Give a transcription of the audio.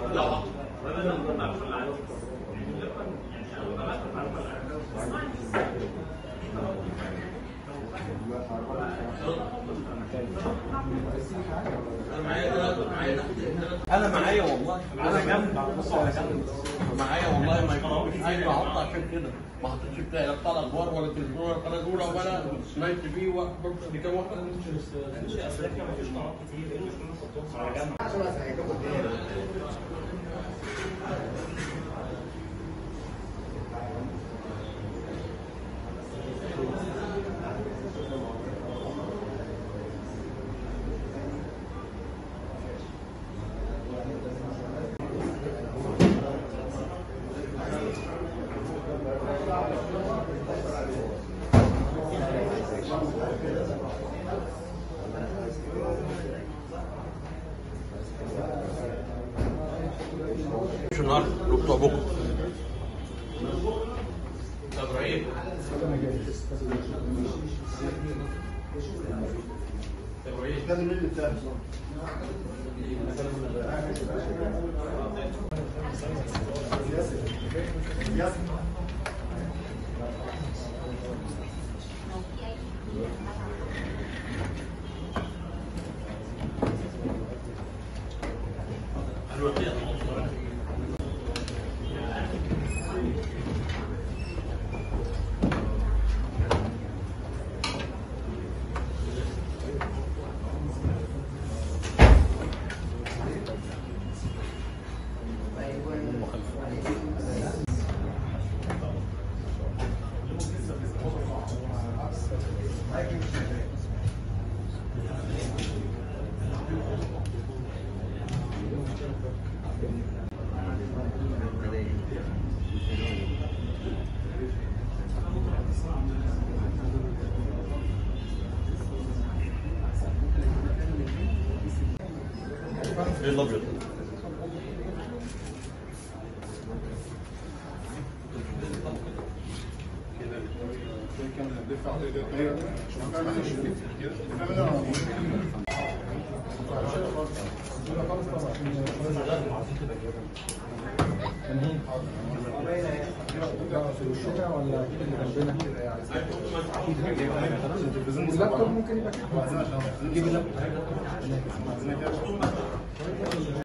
انا معايا والله انا جنب معايا والله ما يكونش عايز احط عشان كده ما حطيتش بتاعي لا بتاع الاخبار ولا التلفزيون ولا القناه الاولى ولا سمعت بيه واحد دي كام واحده مش افريقيا مفيش قنوات كتير ايه المشكله نحطهم على جنب مش النهارده لو بتوع بكره ابراهيم لازم نلبس الثالث ايه الابيض اللابتوب ممكن يبقى كده